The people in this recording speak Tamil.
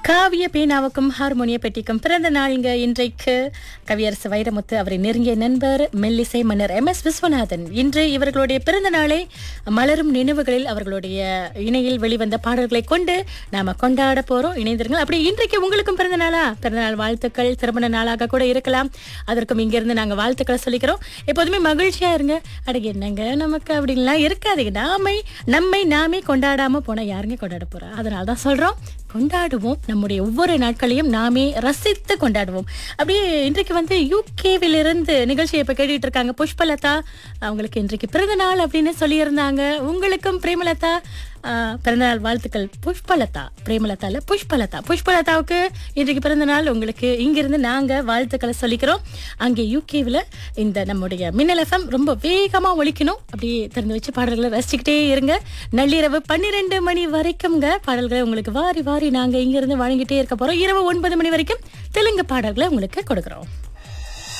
காவிய பேனாவுக்கும் ஹார்மோனிய பெட்டிக்கும் பிறந்த நாளுங்க இன்றைக்கு கவியரசு வைரமுத்து அவரின் நெருங்கிய நண்பர் மெல்லிசை மன்னர் எம் எஸ் விஸ்வநாதன் இன்று இவர்களுடைய பிறந்த நாளை மலரும் நினைவுகளில் அவர்களுடைய இணையில் வெளிவந்த பாடல்களை கொண்டு நாம கொண்டாட போறோம் இணைந்திருங்கள் அப்படி இன்றைக்கு உங்களுக்கும் பிறந்த நாளா பிறந்த நாள் வாழ்த்துக்கள் திருமண நாளாக கூட இருக்கலாம் அதற்கும் இங்கிருந்து நாங்க வாழ்த்துக்களை சொல்லிக்கிறோம் எப்போதுமே மகிழ்ச்சியா இருங்க அட என்னங்க நமக்கு அப்படின்லாம் இருக்காதுங்க நாமை நம்மை நாமே கொண்டாடாம போனா யாருங்க கொண்டாட போறா அதனால தான் சொல்றோம் கொண்டாடுவோம் நம்முடைய ஒவ்வொரு நாட்களையும் நாமே ரசித்து கொண்டாடுவோம் அப்படியே இன்றைக்கு வந்து யூகேவில் இருந்து நிகழ்ச்சியை இப்ப கேட்டுட்டு இருக்காங்க புஷ்பலதா அவங்களுக்கு இன்றைக்கு பிறந்த நாள் அப்படின்னு சொல்லியிருந்தாங்க உங்களுக்கும் பிரேமலதா ஆஹ், பிறந்தநாள் வாழ்த்துக்கள் புஷ்பலதா பிரேமலதா இல்ல புஷ்பலதா புஷ்பலதாவுக்கு இன்றைக்கு பிறந்த நாள் உங்களுக்கு இங்கிருந்து நாங்க வாழ்த்துக்களை சொல்லிக்கிறோம் அங்கே யூகேவில் இந்த நம்முடைய மின்னல் எஃப்எம் ரொம்ப வேகமா ஒழிக்கணும் அப்படியே திறந்து வச்சு பாடல்களை ரசிச்சுக்கிட்டே இருங்க நள்ளிரவு பன்னிரெண்டு மணி வரைக்கும்ங்க பாடல்களை உங்களுக்கு வாரி வாரி நாங்க இங்கிருந்து வழங்கிட்டே இருக்க போறோம் இரவு ஒன்பது மணி வரைக்கும் தெலுங்கு பாடல்களை உங்களுக்கு கொடுக்குறோம்